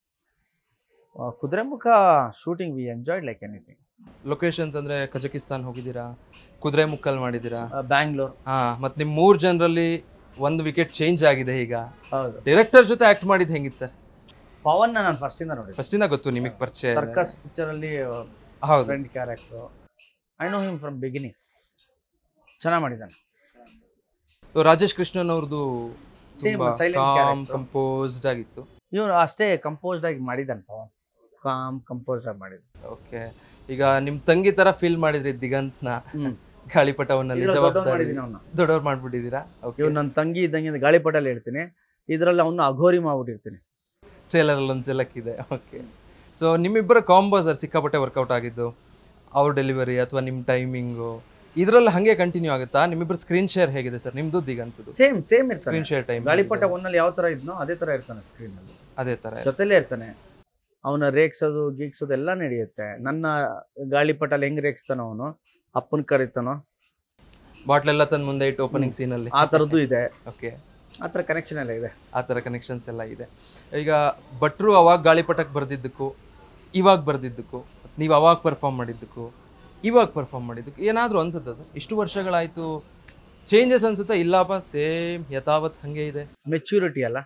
Kudremukh shooting we enjoyed like anything locations ಅಂದ್ರೆ ಕಜಕಿಸ್ತಾನ್ ಹೋಗಿದ್ದೀರಾ ಕುದುರೆ ಮುಕ್ಕಲ್ ಮಾಡಿದ್ದೀರಾ ಬ್ಯಾಂಗ್ಳೂರ್ ಹಾ ಮತ್ ನಿಮ್ ಮೂರ್ ಜನರಲ್ಲಿ ಒಂದು ವಿಕೆಟ್ ಚೇಂಜ್ ಆಗಿದೆ ಈಗ ಹೌದು ಡೈರೆಕ್ಟರ್ ಜೊತೆ ಆಕ್ಟ್ ಮಾಡಿದ್ ಹೆಂಗಿತ್ತು ಸರ್ ಪವನ್ನ ನಾನು ಫಸ್ಟಿಂದ ನೋಡಿದ್ದೆ ಫಸ್ಟಿನ ಗೊತ್ತು ನಿಮಗೆ ಪರಿಚಯ ಇದೆ. ಸರ್ಕಸ್ ಪಿಕ್ಚರ್ ಅಲ್ಲಿ ಹೌದು friend character I know him from beginning ಚೆನ್ನಾಗಿ ಮಾಡಿದ್ದಾನೆ So, ರಾಜೇಶ್ ಕೃಷ್ಣನ್ ಅವ್ರದ್ದು Same, ತುಂಬಾ silent ಕಾಮ್ character. ಕಂಪೋಸ್ಡ್ ಆಗಿತ್ತು ಇವನು ಅಷ್ಟೇ ಕಂಪೋಸ್ಡ್ ಆಗಿ ಮಾಡಿದ್ದಾನೆ ಪವನ್ ಕಾಮ್ ಕಂಪೋಸ್ಡ್ ಆಗಿ ಮಾಡಿದ್ದಾನೆ ಓಕೆ ಈಗ ನಿಮ್ ತಂಗಿ ತರ ಫೀಲ್ ಮಾಡಿದ್ರಿ ದಿಗಂತ್ನ ಹ್ಮ್ ಗಾಳಿಪಟವನ್ನಲ್ಲಿ ಇದ್ರಲ್ಲಿ ದೊಡ್ಡವ್ನ್ ಜವಾಬ್ದಾರಿ ಮಾಡಿದ್ದೀನಿ ಅವನ್ನ ದೊಡ್ಡವ್ರು ಮಾಡ್ಬಿಟ್ಟಿದ್ದೀರಾ ಓಕೆ ಇವ್ನು ನನ್ನ ತಂಗಿ ಇದ್ದಂಗೆ ಅಂತ ಗಾಳಿಪಟಲ್ಲಿ ಹೇಳ್ತೀನಿ ಇದರಲ್ಲಿ ಅವನು ಅಘೋರಿ ಮಾಡ್ಬಿಟ್ಟಿರ್ತೀನಿ ಟ್ರೇಲರ್ ಅಲ್ಲಿ ಒಂದು ಝಲಕ್ ಇದೆ ಓಕೆ ಸೊ ನಿಮ್ಮಿಬ್ಬರ ಕಾಂಬೋ ಸರ್ ಸಿಕ್ಕಾಪಟ್ಟೆ ವರ್ಕೌಟ್ ಆಗಿದ್ದು ಅವ್ರ ಡೆಲಿವರಿ ಅಥವಾ ನಿಮ್ಮ ಟೈಮಿಂಗು ಇದರಲ್ಲಿ ಹಾಗೆ ಕಂಟಿನ್ಯೂ ಆಗುತ್ತಾ ನಿಮ್ಮಿಬ್ಬರ ಸ್ಕ್ರೀನ್ ಶೇರ್ ಹೇಗಿದೆ ಸರ್ ನಿಮ್ದು ದಿಗಂತದ್ದು ಸೇಮ್ ಸೇಮ್ ಇರ್ತಾನೆ ಸ್ಕ್ರೀನ್ ಶೇರ್ ಟೈಮ್ ಗಾಳಿಪಟ ಒಂದಲ್ಲಿ ಯಾವ ತರ ಇದ್ನೋ ಅದೇ ತರ ಇರ್ತಾನೆ ಸ್ಕ್ರೀನ್ ಅಲ್ಲಿ ಅದೇ ತರ ಜೊತೆಲೇ ಇರ್ತಾನೆ ಅವನ ರೇಗ್ಸೋದು ಗೀಗ್ಸೋದು ಎಲ್ಲ ನಡೆಯುತ್ತೆ ನನ್ನ ಗಾಳಿಪಟಲ್ಲಿ ಹೆಂಗ್ ರೇಗಿಸ್ತಾನೋ ಅವನು ಅಪ್ಪನ ಕರಿತಾನೋ ಬಾಟ್ಲ್ ಎಲ್ಲ ತಂದು ಮುಂದೆ ಇಟ್ಟು ಓಪನಿಂಗ್ ಸೀನಲ್ಲಿ ಆ ಥರದ್ದು ಇದೆ ಓಕೆ ಆ ಥರ ಕನೆಕ್ಷನ್ ಎಲ್ಲ ಇದೆ ಆ ಥರ ಕನೆಕ್ಷನ್ಸ್ ಎಲ್ಲ ಇದೆ ಈಗ ಭಟ್ರು ಅವಾಗ ಗಾಳಿಪಟಕ್ಕೆ ಬರ್ದಿದ್ದಕ್ಕೂ ಇವಾಗ ಬರ್ದಿದ್ದಕ್ಕೂ ನೀವು ಅವಾಗ ಪರ್ಫಾರ್ಮ್ ಮಾಡಿದ್ದಕ್ಕೂ ಇವಾಗ ಪರ್ಫಾರ್ಮ್ ಮಾಡಿದ್ದಕ್ಕೂ ಏನಾದರೂ ಅನ್ಸುತ್ತಾ ಸರ್ ಇಷ್ಟು ವರ್ಷಗಳಾಯಿತು ಚೇಂಜಸ್ ಅನ್ಸುತ್ತಾ ಇಲ್ಲಪ್ಪ ಸೇಮ್ ಯಥಾವತ್ ಹಾಗೆ ಇದೆ ಮೆಚ್ಯೂರಿಟಿ ಅಲ್ಲ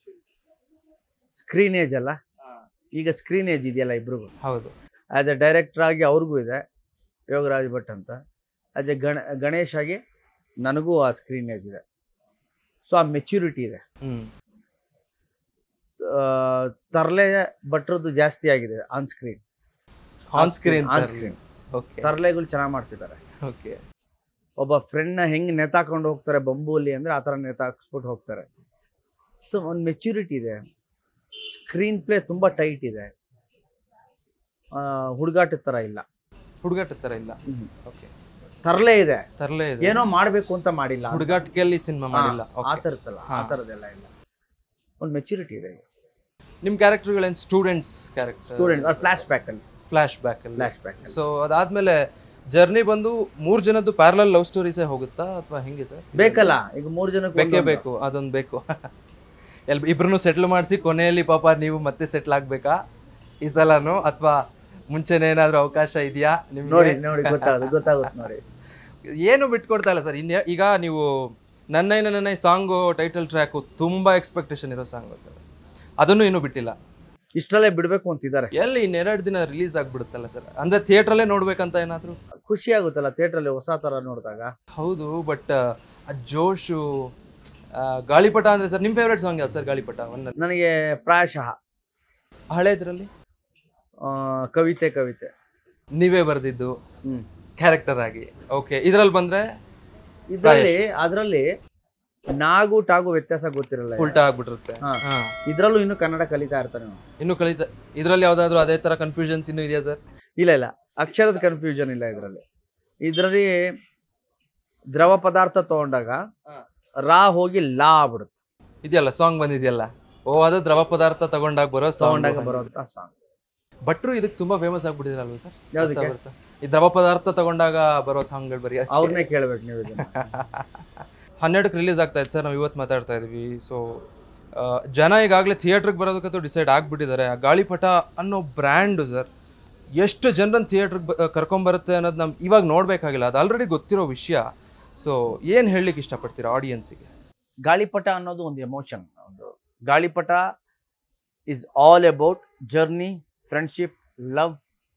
ಸ್ಕ್ರೀನ್ ಏಜ್ ಅಲ್ಲ ಈಗ ಸ್ಕ್ರೀನ್ ಏಜ್ ಇದೆಯಲ್ಲ ಇಬ್ರಿಗೂ ಹೌದು ಆ್ಯಸ್ ಎ ಡೈರೆಕ್ಟರ್ ಆಗಿ ಅವ್ರಿಗೂ ಇದೆ ಯೋಗರಾಜ್ ಭಟ್ ಅಂತ ಆ್ಯಸ್ ಎ ಗಣ ಗಣೇಶ್ ಆಗಿ ನನಗೂ ಆ ಸ್ಕ್ರೀನ್ ಏಜ್ ಇದೆ ಸೊ ಆ ಮೆಚ್ಯೂರಿಟಿ ಇದೆ ಹ್ಮ್ ಆ, ತರ್ಲೆ ಭಟ್ರದ್ದು ಜಾಸ್ತಿ ಆಗಿದೆ on screen on screen on screen okay ತರ್ಲೆಗಳು ಚೆನ್ನಾಗಿ ಮಾಡಿಸಿದ್ದಾರೆ ಓಕೆ ಒಬ್ಬ ಫ್ರೆಂಡ್ನ ಹೆಂಗೆ ನೇತಾಕೊಂಡು ಹೋಗ್ತಾರೆ ಬಂಬೂಲಿ ಅಂದರೆ ಆ ಥರ ನೇತಾಕ್ಸ್ಬಿಟ್ಟು ಹೋಗ್ತಾರೆ ಸೊ ಒಂದು ಮೆಚ್ಯೂರಿಟಿ ಇದೆ ಸ್ಕ್ರೀನ್ ಪ್ಲೇ ತುಂಬ ಟೈಟ್ ಇದೆ ಹುಡುಗಾಟದ ಥರ ಇಲ್ಲ ಹುಡುಗಾಟ ಥರ ಇಲ್ಲ ಓಕೆ ತರಲೇ ಇದೆ ತರಲೇ ಇದೆ ಏನೋ ಮಾಡಬೇಕು ಅಂತ ಮಾಡಿಲ್ಲ ಹುಡುಗಾಟಿಕೆಯಲ್ಲಿ ಸಿನಿಮಾ ಮಾಡಿಲ್ಲ ಆ ಓಕೆ ಥರದ್ದಲ್ಲ ಆ ಹಾ. ಥರದ್ದೆಲ್ಲ ಇಲ್ಲ ಒಂದು ಮೆಚ್ಯೂರಿಟಿ ಇದೆ ನಿಮ್ಮ ಕ್ಯಾರೆಕ್ಟರ್ಗಳೇನು students character student flashback ಅಲ್ಲಿ ಫ್ಲಾಶ್ ಬ್ಯಾಕ್ ಅಲ್ಲಿ ಫ್ಲಾಶ್ ಬ್ಯಾಕ್ ಸೊ ಅದಾದ್ಮೇಲೆ ಜರ್ನಿ ಬಂದು ಮೂರ್ ಜನದ್ದು ಪ್ಯಾರಲಲ್ ಲವ್ ಸ್ಟೋರೀಸೇ ಹೋಗುತ್ತಾ ಅಥವಾ ಹೆಂಗೆ ಸರ್ ಬೇಕಲ್ಲ ಈಗ ಮೂರು ಜನಕ್ಕೆ ಬೇಕೇ ಒಂದೊಂದು. ಬೇಕು ಅದೊಂದು ಬೇಕು ಎಲ್ ಇಬ್ರು ಸೆಟ್ಲ್ ಮಾಡಿಸಿ ಕೊನೆಯಲ್ಲಿ ಪಾಪ ನೀವು ಮತ್ತೆ ಸೆಟ್ಲ್ ಆಗ್ಬೇಕಾ ಈ ಸಲನೂ ಅಥವಾ ಮುಂಚೆನೇ ಏನಾದರೂ ಅವಕಾಶ ಇದೆಯಾ ನೋಡಿ ನಿಮ್ಗೆ ನೋಡಿ ಗೊತ್ತಾಗುತ್ತೆ ಗೊತ್ತಾಗುತ್ತೆ ನೋಡಿ ಏನು ಬಿಟ್ಕೊಡ್ತಾ ಇಲ್ಲ ಸರ್ ಇನ್ನು ಈಗ ನೀವು ನನ್ನೈ ನನ್ನೈ ಸಾಂಗು ಟೈಟಲ್ ಟ್ರ್ಯಾಕು ತುಂಬ ಎಕ್ಸ್ಪೆಕ್ಟೇಷನ್ ಇರೋ ಸಾಂಗು ಸರ್ ಅದನ್ನು ಇನ್ನೂ ಬಿಟ್ಟಿಲ್ಲ ಇಷ್ಟರಲ್ಲೇ ಬಿಡ್ಬೇಕು ಅಂತಿದ್ದಾರೆ ಎಲ್ಲಿ ಇನ್ನೆರಡು ದಿನ ರಿಲೀಸ್ ಆಗ್ಬಿಡುತ್ತಲ್ಲ ಸರ್ ಅಂದ್ರೆ ಥಿಯೇಟ್ರಲ್ಲೇ ನೋಡ್ಬೇಕಂತ ಏನಾದರೂ ಖುಷಿ ಆಗುತ್ತಲ್ಲ ಥಿಯೇಟ್ರಲ್ಲಿ ಹೊಸ ತರ ನೋಡಿದಾಗ ಹೌದು ಬಟ್ ಆ ಜೋಶು ಆ, ಗಾಳಿಪಟ ಅಂದ್ರೆ ಸರ್ ನಿಮ್ಮ ಫೇವ್ರೆಟ್ ಸಾಂಗ್ ಯಾವ್ದು ಸರ್ ಗಾಳಿಪಟ ಒಂದಲ್ಲಿ ನನಗೆ ಪ್ರಾಯಶಃ ಹಳೇದ್ರಲ್ಲಿ ಆ, ಕವಿತೆ ಕವಿತೆ ನೀವೇ ಬರೆದಿದ್ದು ಹ್ಮ್ ಕ್ಯಾರೆಕ್ಟರ್ ಆಗಿ ಓಕೆ ಇದ್ರಲ್ಲಿ ಬಂದ್ರೆ ಇದರಲ್ಲಿ ಅದರಲ್ಲಿ ನಾಗು ಟಾಗು ವ್ಯತ್ಯಾಸ ಗೊತ್ತಿರಲ್ಲ ಉಲ್ಟಾ ಆಗ್ಬಿಟ್ಟಿರುತ್ತೆ ಹಾ. ಹಾ. ಇದ್ರಲ್ಲೂ ಇನ್ನು ಕನ್ನಡ ಕಲಿತಾ ಇರ್ತಾನೆ ಅವ್ನು. ಇನ್ನು ಕಲಿತ ಇದ್ರಲ್ಲಿ ಯಾವ್ದಾದ್ರು ಅದೇ ತರ ಕನ್ಫ್ಯೂಷನ್ಸ್ ಇನ್ನೂ ಇದೆಯಾ ಸರ್ ಇಲ್ಲ ಇಲ್ಲ ಅಕ್ಷರದ ಕನ್ಫ್ಯೂಷನ್ ಇಲ್ಲ ಇದರಲ್ಲಿ ಇದರಲ್ಲಿ ದ್ರವ ಪದಾರ್ಥ ತಗೊಂಡಾಗ ಹಾ. ರಾ ಹೋಗಿ ಲಾ ಆಗ್ಬಿಡುತ್ತೆ ಇದೆಯಲ್ಲ ಸಾಂಗ್ ಬಂದಿದೆಯಲ್ಲ ಓ ಅದು ದ್ರವ ಪದಾರ್ಥ ತಗೊಂಡಾಗ ಬರೋ ತಗೊಂಡಾಗ ಸಾಂಗ್ ಬರುವಂತ ಸಾಂಗ್ ಭಟ್ರು ಇದಕ್ಕೆ ತುಂಬಾ ಫೇಮಸ್ ಆಗ್ಬಿಟ್ಟಿದ್ರಲ್ವ ಸರ್ ಯಾವ್ದಕ್ಕೆ ಬರ್ತಾ ಬರ್ತಾ. ಈ ದ್ರವ ಪದಾರ್ಥ ತಗೊಂಡಾಗ ಬರೋ ಸಾಂಗ್ಗಳು ಬರೀ ಅದಕ್ಕೆ. ಅವ್ರನ್ನೇ ಕೇಳ್ಬೇಕು ನೀವು ಇದನ್ನ ಹನ್ನೆರಡಕ್ಕೆ ರಿಲೀಸ್ ಆಗ್ತಾ ಇದೆ ಸರ್ ನಾವು ಇವತ್ತು ಮಾತಾಡ್ತಾ ಇದೀವಿ ಸೊ ಜನ ಈಗಾಗಲೇ ಥಿಯೇಟ್ರಿಗೆ ಬರೋದಕ್ಕಂತೂ ಡಿಸೈಡ್ ಆಗಿಬಿಟ್ಟಿದ್ದಾರೆ ಆ ಗಾಳಿಪಟ ಅನ್ನೋ ಬ್ರ್ಯಾಂಡು ಸರ್ ಎಷ್ಟು ಜನರನ್ನ ಥಿಯೇಟ್ರಿಗೆ ಕರ್ಕೊಂಬರುತ್ತೆ ಅನ್ನೋದು ನಮ್ಗೆ ಇವಾಗ ನೋಡಬೇಕಾಗಿಲ್ಲ ಅದು ಆಲ್ರೆಡಿ ಗೊತ್ತಿರೋ ವಿಷಯ ಸೊ ಏನು ಹೇಳಲಿಕ್ಕೆ ಇಷ್ಟಪಡ್ತೀರಾ ಆಡಿಯನ್ಸಿಗೆ ಗಾಳಿಪಟ ಅನ್ನೋದು ಒಂದು ಎಮೋಷನ್ ಒಂದು Gaalipata is all about journey friendship love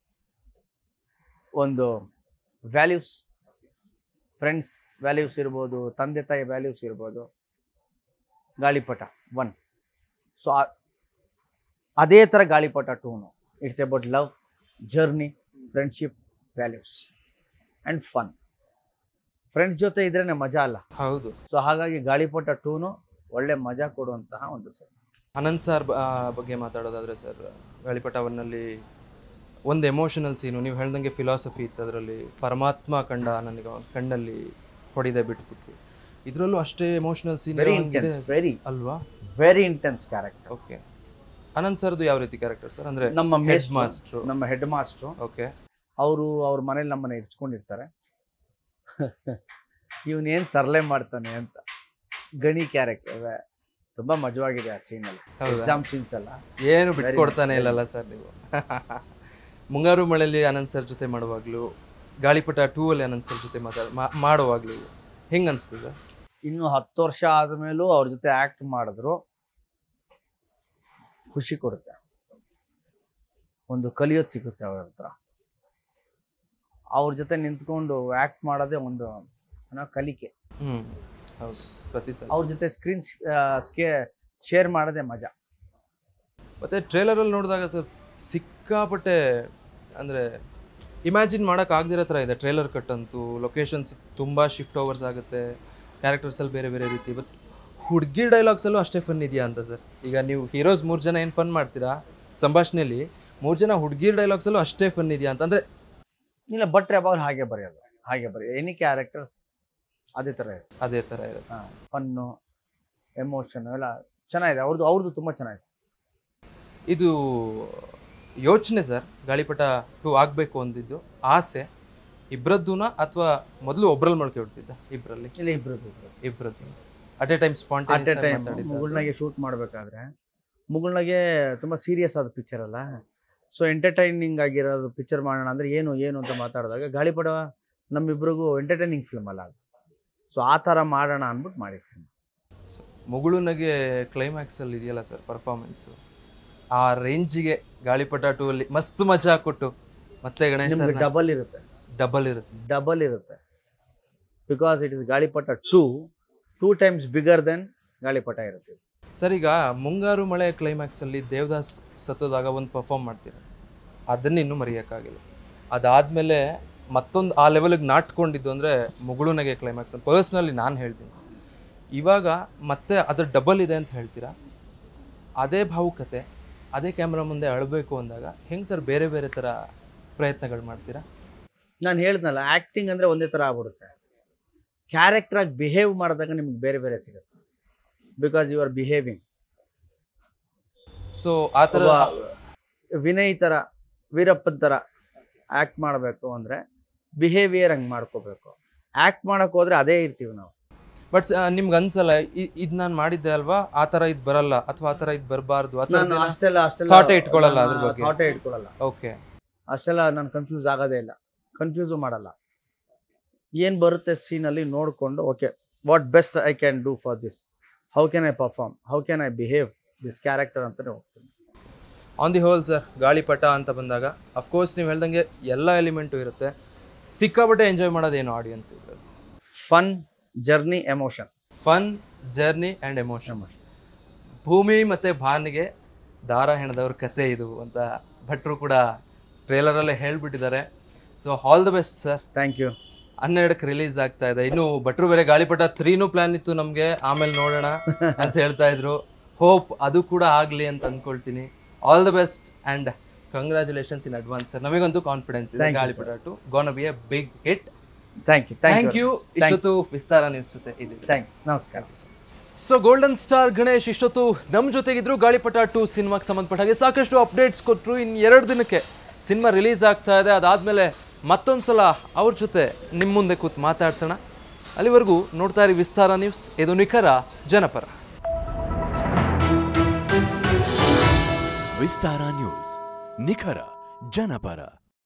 ಒಂದು ವ್ಯಾಲ್ಯೂಸ್ ಫ್ರೆಂಡ್ಸ್ ವ್ಯಾಲ್ಯೂಸ್ ಇರ್ಬೋದು ತಂದೆ ತಾಯಿ ವ್ಯಾಲ್ಯೂಸ್ ಇರ್ಬೋದು ಗಾಳಿಪಟ ಒನ್ ಸೊ ಅದೇ ಥರ ಗಾಳಿಪಟ ಟೂನು it's about love journey friendship values and fun friends ಜೊತೆ ಇದ್ರೇ ಮಜಾ ಅಲ್ಲ ಹೌದು ಸೊ ಹಾಗಾಗಿ ಗಾಳಿಪಟ ಟೂನು ಒಳ್ಳೆ ಮಜಾ ಕೊಡುವಂತಹ ಒಂದು ಸರ್ ಅನಂತ್ ಸರ್ ಬ- ಆ, ಬಗ್ಗೆ ಮಾತಾಡೋದಾದ್ರೆ ಸರ್ ಗಾಳಿಪಟ ಒನ್ನಲ್ಲಿ ಒಂದು ಎಮೋಷನಲ್ ಸೀನು ನೀವು ಹೇಳ್ದಂಗೆ ಫಿಲಾಸಫಿ ಇತ್ತು ಅದರಲ್ಲಿ ಪರಮಾತ್ಮ ಕಂಡ ನನಗೆ ಅವ್ನ್ ಕಣ್ಣಲ್ಲಿ ಹೊಡಿದೆ ಬಿಟ್ಬಿಟ್ರು ಇದರಲ್ಲೂ ಅಷ್ಟೇ emotional scene very intense very ಅಲ್ವಾ very intense character okay Ananth ಸರ್ದು ಯಾವ ರೀತಿ ಕ್ಯಾರೆಕ್ಟರ್ ಸರ್ ಅಂದ್ರೆ ನಮ್ಮ ಹೆಡ್ ಮೇಷ್ಟ್ರು, ಮಾಸ್ಟ್ರು ನಮ್ಮ ಹೆಡ್ ಮಾಸ್ಟ್ರು ಓಕೆ ಅವರು ಅವ್ರ ಮನೇಲಿ ನಮ್ಮನ್ನ ಇರಿಸ್ಕೊಂಡಿರ್ತಾರೆ ಇವನೇನ್ ತರಲೆ ಮಾಡ್ತಾನೆ ಅಂತ ಗಣಿ ಕ್ಯಾರೆಕ್ಟರ್ ತುಂಬಾ ಮಜವಾಗಿದೆ ಆ ಸೀನಲ್ಲಿ ಹೌದಾ ಎಕ್ಸಾಮ್ ಸೀನ್ಸ್ ಎಲ್ಲ ಏನು ಬಿಟ್ಕೊಡ್ತಾನೆ ಇಲ್ಲಲ್ಲ ಸರ್ ನೀವು ಮುಂಗಾರು ಮಳೆಯಲ್ಲಿ ಅನಂತ್ ಸರ್ ಜೊತೆ ಮಾಡುವಾಗ್ಲೂ ಗಾಳಿಪಟ ಟೂ ಅಲ್ಲಿ ಅನಂತ್ ಸರ್ ಜೊತೆ ಮಾತಾಡ ಮಾ- ಮಾಡುವಾಗ್ಲೂ ಹೆಂಗ್ ಅನ್ಸ್ತು ಸರ್ ಇನ್ನು ಹತ್ತು ವರ್ಷ ಆದ್ಮೇಲೂ ಅವ್ರ ಜೊತೆ ಆಕ್ಟ್ ಮಾಡಿದ್ರು ಖುಷಿ ಕೊಡುತ್ತೆ ಒಂದು ಕಲಿಯೋದು ಸಿಗುತ್ತೆ ಅವ್ರ ಹತ್ರ ಅವ್ರ ಜೊತೆ ನಿಂತ್ಕೊಂಡು ಆಕ್ಟ್ ಮಾಡೋದೇ ಒಂದು ಏನೋ ಕಲಿಕೆ ಹ್ಮ್ ಹೌದು ಪ್ರತಿ ಸಲ ಅವ್ರ ಜೊತೆ ಸ್ಕ್ರೀನ್ ಶೇರ್ ಮಾಡೋದೇ ಮಜಾ ಮತ್ತೆ ಟ್ರೇಲರಲ್ಲಿ ನೋಡಿದಾಗ ಸರ್ ಸಿಕ್ಕಾಪಟ್ಟೆ ಅಂದರೆ ಇಮ್ಯಾಜಿನ್ ಮಾಡೋಕೆ ಆಗದಿರೋ ಥರ ಇದೆ ಟ್ರೇಲರ್ ಕಟ್ ಅಂತೂ ಲೊಕೇಶನ್ಸ್ ತುಂಬ ಶಿಫ್ಟ್ ಓವರ್ಸ್ ಆಗುತ್ತೆ ಕ್ಯಾರೆಕ್ಟರ್ಸಲ್ಲಿ ಬೇರೆ ಬೇರೆ ರೀತಿ ಬಟ್ ಹುಡುಗಿ ಡೈಲಾಗ್ಸಲ್ಲೂ ಅಷ್ಟೇ ಫನ್ ಇದೆಯಾ ಅಂತ ಸರ್ ಈಗ ನೀವು ಹೀರೋಸ್ ಮೂರು ಜನ ಏನು ಫನ್ ಮಾಡ್ತೀರಾ ಸಂಭಾಷಣೆಯಲ್ಲಿ ಮೂರು ಜನ ಹುಡುಗಿರ್ ಡೈಲಾಗ್ಸಲ್ಲೂ ಅಷ್ಟೇ ಫನ್ ಇದೆಯಾ ಅಂತ ಅಂದರೆ ಇಲ್ಲ ಭಟ್ರೆ ಯಾವಾಗ ಹಾಗೆ ಬರೆಯೋದು ಹಾಗೆ ಬರೆಯೋದು ಎನಿ ಕ್ಯಾರೆಕ್ಟರ್ಸ್ ಅದೇ ಥರ ಇದೆ ಅದೇ ಥರ ಇರುತ್ತೆ ಫನ್ನು ಎಮೋಷನ್ ಎಲ್ಲ ಚೆನ್ನಾಗಿದೆ ಅವ್ರದ್ದು ಅವ್ರದ್ದು ತುಂಬ ಚೆನ್ನಾಗಿದೆ ಇದು ಯೋಚನೆ ಸರ್ ಗಾಳಿಪಟ ಟೂ ಆಗಬೇಕು ಅಂದಿದ್ದು ಆಸೆ ಇಬ್ಬರದ್ದೂನ ಅಥವಾ ಮೊದಲು ಒಬ್ರಲ್ಲಿ ಮೊಳಕೆ ಹೊಡ್ತಿದ್ದ ಇಬ್ಬರಲ್ಲಿ ಇಲ್ಲ ಇಬ್ಬರದ್ದು ಇಬ್ಬರು ಇಬ್ಬರದ್ದು at a time at a time spontaneous ಮುಗುಳ್ನಾಗೆ ಶೂಟ್ ಮಾಡಬೇಕಾದ್ರೆ ಮುಗುಳ್ನಾಗೆ ತುಂಬ ಸೀರಿಯಸ್ ಆದ ಪಿಕ್ಚರ್ ಅಲ್ಲ ಸೊ ಎಂಟರ್ಟೈನಿಂಗ್ ಆಗಿರೋದು ಪಿಕ್ಚರ್ ಮಾಡೋಣ ಅಂದರೆ ಏನು ಏನು ಅಂತ ಮಾತಾಡಿದಾಗ ಗಾಳಿಪಟ ನಮ್ಮಿಬ್ರಿಗೂ ಎಂಟರ್ಟೈನಿಂಗ್ ಫಿಲ್ಮ್ ಅಲ್ಲ ಅದು ಸೊ ಆ ಥರ ಮಾಡೋಣ ಅಂದ್ಬಿಟ್ಟು ಮಾಡಿದ್ದು ಸಿನಿಮಾ ಮುಗುಳುನಗೆ ಕ್ಲೈಮ್ಯಾಕ್ಸ್ ಅಲ್ಲಿ ಇದೆಯಲ್ಲ ಸರ್ ಪರ್ಫಾರ್ಮೆನ್ಸ್ ಆ ರೇಂಜಿಗೆ ಗಾಳಿಪಟ ಟೂ ಅಲ್ಲಿ ಮಸ್ತ್ ಮಜಾ ಕೊಟ್ಟು ಮತ್ತೆ ಗಣೇಶ್ ನಿಮ್ಗೆ ಸರ್ ಡಬಲ್ ಇರುತ್ತೆ ಡಬಲ್ ಇರುತ್ತೆ ಡಬಲ್ ಇರುತ್ತೆ because it is Gaalipata two two times bigger than Gaalipata ಇರುತ್ತೆ ಸರ್ ಈಗ ಮುಂಗಾರು ಮಳೆ ಕ್ಲೈಮ್ಯಾಕ್ಸ್ ಅಲ್ಲಿ ದೇವದಾಸ್ ಸತ್ತೋದಾಗ ಒಂದು ಪರ್ಫಾರ್ಮ್ ಮಾಡ್ತೀರ ಅದನ್ನ ಇನ್ನೂ ಮರೆಯೋಕ್ಕಾಗಿಲ್ಲ ಅದಾದಮೇಲೆ ಮತ್ತೊಂದು ಆ ಲೆವೆಲಿಗೆ ನಾಟ್ಕೊಂಡಿದ್ದು ಅಂದರೆ ಮುಗುಳುನಗೆ ಕ್ಲೈಮ್ಯಾಕ್ಸ್ ಪರ್ಸ್ನಲಿ ನಾನು ಹೇಳ್ತೀನಿ ಸರ್ ಇವಾಗ ಮತ್ತೆ ಅದ್ರ ಡಬಲ್ ಇದೆ ಅಂತ ಹೇಳ್ತೀರಾ ಅದೇ ಭಾವುಕತೆ ಅದೇ ಕ್ಯಾಮ್ರಾ ಮುಂದೆ ಅಳಬೇಕು ಅಂದಾಗ ಹೆಂಗೆ ಸರ್ ಬೇರೆ ಬೇರೆ ಥರ ಪ್ರಯತ್ನಗಳು ಮಾಡ್ತೀರಾ ನಾನು ಹೇಳ್ದನಲ್ಲ ಆ್ಯಕ್ಟಿಂಗ್ ಅಂದರೆ ಒಂದೇ ಥರ ಆಗ್ಬಿಡುತ್ತೆ ಕ್ಯಾರೆಕ್ಟ್ರಾಗಿ ಬಿಹೇವ್ ಮಾಡಿದಾಗ ನಿಮ್ಗೆ ಬೇರೆ ಬೇರೆ ಸಿಗುತ್ತೆ because you are behaving so ಆ ಥರ ವಿನಯ್ ಥರ ವೀರಪ್ಪನ ಥರ ಆ್ಯಕ್ಟ್ ಮಾಡಬೇಕು ಅಂದರೆ ಬಿಹೇವಿಯರ್ ಹಂಗೆ ಮಾಡ್ಕೋಬೇಕು ಆ್ಯಕ್ಟ್ ಮಾಡೋಕೆ ಹೋದರೆ ಅದೇ ಇರ್ತೀವಿ ನಾವು ಬಟ್ ನಿಮ್ಗೆ ಅನ್ಸಲ್ಲ ಇದು ನಾನು ಮಾಡಿದ್ದೆ ಅಲ್ವಾ ಆ ಥರ ಇದು ಬರಲ್ಲ ಅಥವಾ ಆ ಥರ ಇದು ಬರಬಾರ್ದು ಆ ನಾನು ಥರ ಅಷ್ಟೆಲ್ಲ ಅಷ್ಟೆಲ್ಲ Thought ಏ ಇಟ್ಕೊಳಲ್ಲ ಅದ್ರ ಬಗ್ಗೆ. ಥಾಟೇ ಇಟ್ಕೊಳ್ಳಲ್ಲ ಓಕೆ ಅಷ್ಟೆಲ್ಲ ನಾನು ಕನ್ಫ್ಯೂಸ್ ಆಗೋದೇ ಇಲ್ಲ ಕನ್ಫ್ಯೂಸು ಮಾಡಲ್ಲ ಏನು ಬರುತ್ತೆ ಸೀನಲ್ಲಿ ನೋಡಿಕೊಂಡು okay what best I can do for this how can I perform how can I behave this character ಅಂತಲೇ ಹೋಗ್ತೀನಿ ಆನ್ ದಿ ಹೋಲ್ ಸರ್ ಗಾಳಿಪಟ ಅಂತ ಬಂದಾಗ ಅಫ್ಕೋರ್ಸ್ ನೀವು ಹೇಳ್ದಂಗೆ ಎಲ್ಲ ಎಲಿಮೆಂಟು ಇರುತ್ತೆ ಸಿಕ್ಕಾಪಟ್ಟೆ ಎಂಜಾಯ್ ಮಾಡೋದೇನು ಆಡಿಯನ್ಸ್ ಇದ್ರಲ್ಲಿ fun journey emotion fun journey and emotion emotion ಭೂಮಿ ಮತ್ತು ಭಾನಿಗೆ ದಾರ ಹೆಣದವ್ರ ಕತೆ ಇದು ಅಂತ ಭಟ್ರು ಕೂಡ ಟ್ರೇಲರಲ್ಲೇ ಹೇಳ್ಬಿಟ್ಟಿದ್ದಾರೆ so all the best sir thank you ಹನ್ನೆರಡಕ್ಕೆ ರಿಲೀಸ್ ಆಗ್ತಾ ಇದೆ ಇನ್ನು ಭಟ್ರು ಬೇರೆ ಗಾಳಿಪಟ ತ್ರೀನೂ ಪ್ಲಾನ್ ಇತ್ತು ನಮಗೆ ಆಮೇಲೆ ನೋಡೋಣ ಅಂತ ಹೇಳ್ತಾ ಇದ್ರು ಹೋಪ್ ಅದು ಕೂಡ ಆಗಲಿ ಅಂತ ಅನ್ಕೊಳ್ತೀನಿ all the best and congratulations in advance sir ನಮಗಂತೂ ಕಾನ್ಫಿಡೆನ್ಸ್ ಇದೆ Thank you, Gaalipata two gonna be a big hit thank you thank you ಇಷ್ಟೊತ್ತು ವಿಸ್ತಾರ ನ್ಯೂಸ್ ಜೊತೆ ಇದ್ದೀವಿ ಥ್ಯಾಂಕ್ ನಮಸ್ಕಾರ ಸೊ ಗೋಲ್ಡನ್ ಸ್ಟಾರ್ ಗಣೇಶ್ ಇಷ್ಟೊತ್ತು ನಮ್ಮ ಜೊತೆಗಿದ್ರು ಗಾಳಿಪಟ ಟು ಸಿನಿಮಾಗೆ ಸಂಬಂಧಪಟ್ಟ ಹಾಗೆ ಸಾಕಷ್ಟು ಅಪ್ಡೇಟ್ಸ್ ಕೊಟ್ಟರು ಇನ್ನು ಎರಡು ದಿನಕ್ಕೆ ಸಿನಿಮಾ ರಿಲೀಸ್ ಆಗ್ತಾ ಇದೆ ಅದಾದಮೇಲೆ ಮತ್ತೊಂದು ಸಲ ಅವ್ರ ಜೊತೆ ನಿಮ್ಮ ಮುಂದೆ ಕೂತ್ ಮಾತಾಡ್ಸೋಣ ಅಲ್ಲಿವರೆಗೂ ನೋಡ್ತಾ ಇರಿ ವಿಸ್ತಾರ ನ್ಯೂಸ್ ಇದು ನಿಖರ ಜನಪರ ವಿಸ್ತಾರ ನ್ಯೂಸ್ ನಿಖರ ಜನಪರ